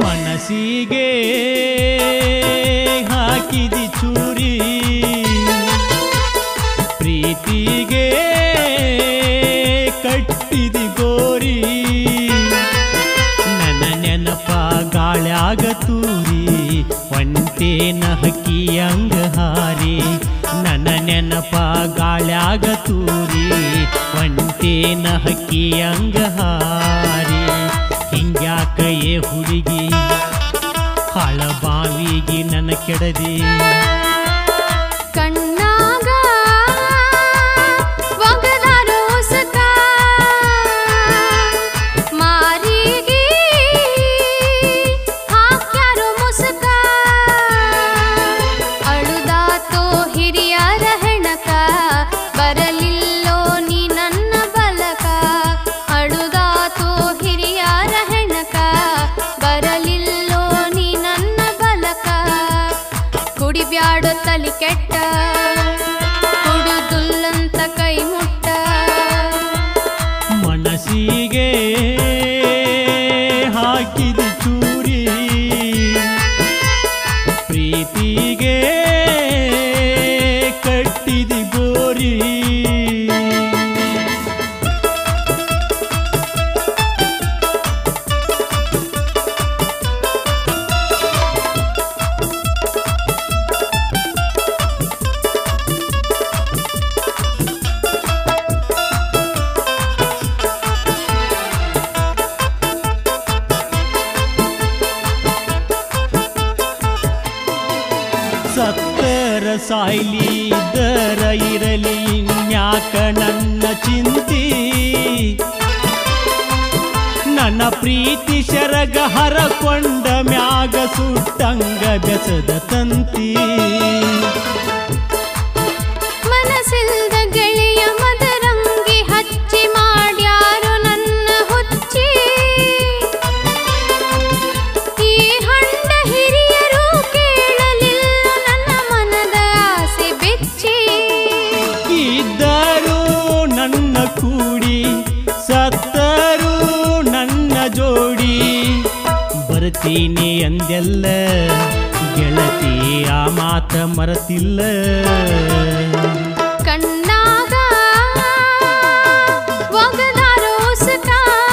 ಮನಸ್ಸಿಗೆ ಹಾಕಿದಿ ಚೂರಿ ಪ್ರೀತಿಗೆ ಕಟ್ಟಿದಿ ಗೋರಿ ನನ್ನ ನೆನಪ ಗಾಳ್ಯಾಗ ತೂರಿ ಒಂಟೇನ ಹಕ್ಕಿಯಂಗ ಹಾರಿ ನನ್ನ ನೆನಪ ಗಾಳ್ಯಾಗ ತೂರಿ ಒಂಟೇನ ಹಕ್ಕಿಯಂಗ ಹಾರಿ ಹಿಂಗ್ಯಾಕ ಏ ಹುಡುಗಿ ಹಾಳ ಬಾವಿಗೆ ನನ್ನ ಕೆಡದಿ ಕಣ್ಣಾಗ ಒಗದಾರೋ ಉಸುಕ ಮಾರಿಗೆ ಹಾಕ್ಯಾರೋ ಮುಸುಕ ಅಳುದಾತೋ ಹಿರಿಯರ ಹೆಣಕ ಬರಲಿಲ್ಲೋ ನೀ ನನ್ನ ಬಲಕ ಅಳುದಾತೋ ಹಿರಿಯರ ಹೆಣಕ ಬರಲಿಲ್ಲೋ ನೀ ನನ್ನ ಬಲಕ ಕುಡಿಬ್ಯಾಡೋ ತಲಿ ಕೆಟ್ಟ ಕುಡುದುಲ್ಲಂತ ಕೈ ಮುಟ್ಟ ಮನಸ್ಸಿಗೆ ಹಾಕಿದಿ ಚೂರಿ ಪ್ರೀತಿಗೆ ಕಟ್ಟಿದಿ ಗೋರಿ ಸತ್ತರ ಸಾಯ್ಲಿ ದರ ಇರಲಿ ನ್ಯಾಕ ನನ್ನ ಚಿಂತಿ ನನ್ನ ಪ್ರೀತಿ ಶರಗ ಹರಕೊಂಡ ಮ್ಯಾಗ ಸುಟ್ಟಂಗ ಬೆಸದ ತಂತಿ ಮನಸ್ಸಿಲ್ದ ಗೆಳೆಯ ಮದರಂಗಿ ಹಚ್ಚಿ ಮಾಡ್ಯಾರು ನನ್ನ ಹುಚ್ಚಿ ಈ ಹಂಡ ಹಿರಿಯರು ಕೇಳಲಿಲ್ಲ ನನ್ನ ಮನದ ಆಸೆ ಬೆಚ್ಚಿ ಇದ್ದರು ನನ್ನ ಕೂಡಿ ಸತ್ತರು ನನ್ನ ಜೋಡಿ ಬರ್ತೀನಿ ಅಂದೆಲ್ಲ ಗೆಳತಿ ಆ ಮಾತ ಮರತಿಲ್ಲ ಕಣ್ಣಾಗ ಒಗದಾರೋ ಉಸುಕ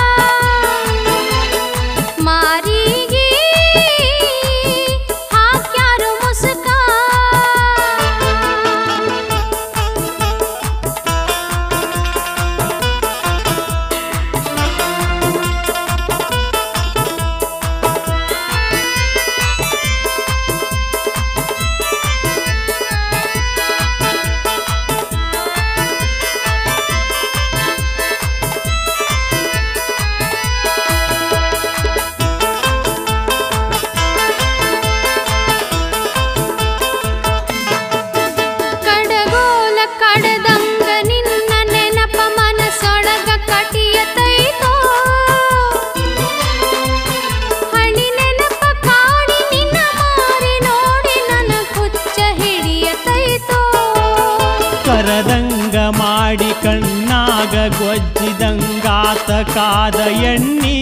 ಮಾರಿಗೆ ಹಾಕ್ಯಾರೋ ಮುಸುಕ ಕಡಗೋಲ ಕಡದಂಗ ನಿನ್ನ ನೆನಪ ಮನಸೊಳಗ ಕಟಿಯತೈತೋ ಹಳಿ ನೆನಪ ಕಾಡಿ ನಿನ್ನ ಮಾರಿ ನೋಡಿ ನನ್ನ ಹುಚ್ಚ ಹಿಡಿಯತೈತೋ ಕರದಂಗ ಮಾಡಿ ಕಣ್ಣಾಗ ಗೊಜ್ಜಿದಂಗಾತ ಕಾದ ಎಣ್ಣಿ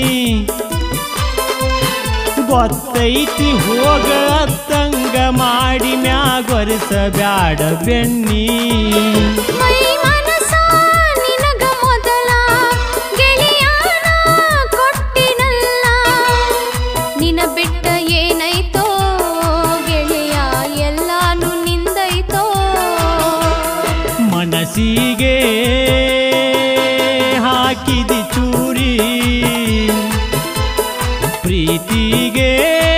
ಗೊತ್ತೈತಿ ಹೋಗ ಅತ್ತಂಗ ಮಾಡಿ ಮ್ಯಾಗೊರಿಸ ಬ್ಯಾಡ ಬೆಣ್ಣಿ ಮೈ ಮನಸ ನಿನಗ ಮೊದಲ ಗೆಳೆಯಾನ ಕೊಟ್ಟಿನಲ್ಲ ನಿನ ಬಿಟ್ಟ ಏನೈತೋ ಗೆಳೆಯ ಎಲ್ಲಾನು ನಿಂದೈತೋ ಮನಸ್ಸಿಗೆ ಹಾಕಿದಿ ಚೂರಿ ಪ್ರೀತಿಗೆ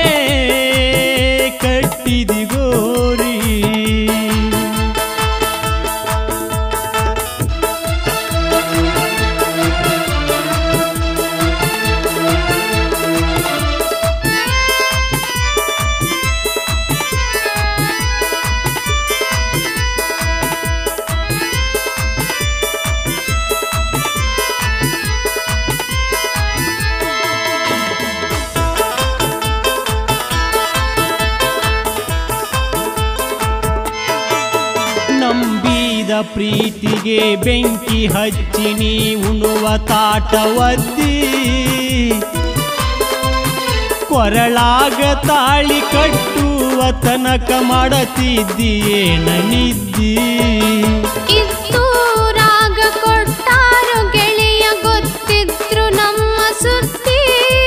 ಕಟ್ಟಿದಿ ಗೋರಿ ನಂಬಿದ ಪ್ರೀತಿಗೆ ಬೆಂಕಿ ಹಚ್ಚಿ ನೀ ಉಣುವ ತಾಟ ಒದ್ದಿ ಕೊರಳಾಗ ತಾಳಿ ಕಟ್ಟುವ ತನಕ ಮಾಡತಿದ್ದೀಯೇನ ನಿದ್ದಿ ಇದ್ದೂರಾಗ ಕೊಟ್ಟಾರು ಗೆಳೆಯ ಗೊತ್ತಿದ್ರು ನಮ್ಮ ಸುದ್ದಿ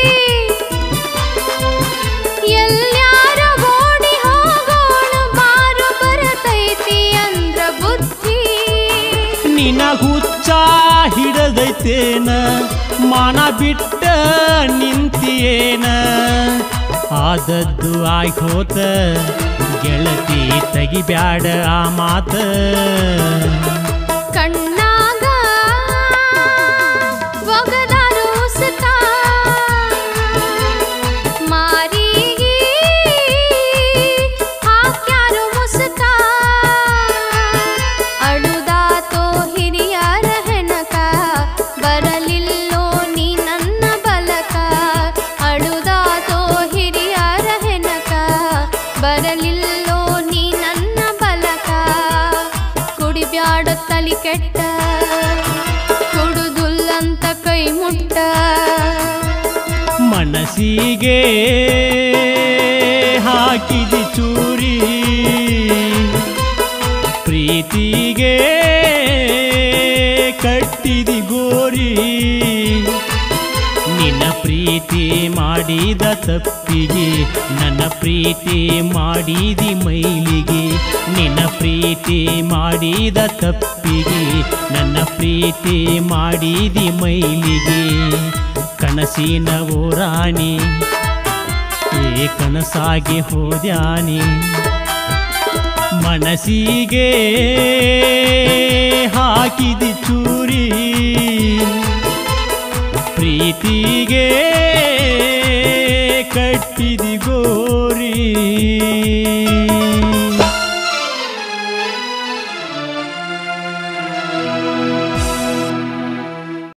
ಎಲ್ಲಾರ ಓಡಿ ಹೋಗೋಣ ಬಾರು ಬರತೈತಿ ಅಂದ್ರ ಬುದ್ಧಿ ನಿನ ಹುಚ್ಚ ಹಿಡದೈತೇನ ಮಾನ ಬಿಟ್ಟ ನಿಂತಿಯೇನ ಆದದ್ದು ಆಯ್ಕೋತ ಗೆಳತಿ ತೆಗಿಬ್ಯಾಡ ಆ ಮಾತ ಕಣ್ಣಾಗ ಒಗದಾರು ಉಸುಕ ಮಾರಿಗೆ ಹಾಕ್ಯಾರು ಮುಸುಕ ಅಳುದಾತೋ ಹಿರಿಯರ ಹೆಣಕ ಬರಲಿಲ್ಲೋ ನೀ ನನ್ನ ಬಲಕ ಅಳುದಾತೋ ಹಿರಿಯರ ಹೆಣಕ ಬರಲಿಲ್ಲೋ ನೀ ನನ್ನ ಬಲಕ ಕುಡಿಬ್ಯಾಡ ತಲಿ ಕೆಟ್ಟ ಕುಡುದುಲ್ಲಂತ ಕೈ ಮುಟ್ಟ ಮನಸ್ಸಿಗೆ ಹಾಕಿದಿ ಚೂರಿ ಪ್ರೀತಿಗೆ ಕಟ್ಟಿದಿ ಗೋರಿ ನಿನ್ನ ಪ್ರೀತಿ ಮಾಡಿದ ತಪ್ಪಿಗೆ ನನ್ನ ಪ್ರೀತಿ ಮಾಡಿದಿ ಮೈಲಿಗೆ ನಿನ್ನ ಪ್ರೀತಿ ಮಾಡಿದ ತಪ್ಪಿಗೆ ನನ್ನ ಪ್ರೀತಿ ಮಾಡಿದಿ ಮೈಲಿಗೆ ಕನಸಿನ ಓರಾಣಿ ಏ ಕನಸಾಗಿ ಹೋದ್ಯಾನಿ ಮನಸ್ಸಿಗೆ ಹಾಕಿದಿ ಚೂರಿ ಪ್ರೀತಿಗೆ ಕಟ್ಟಿದಿ ಗೋರಿ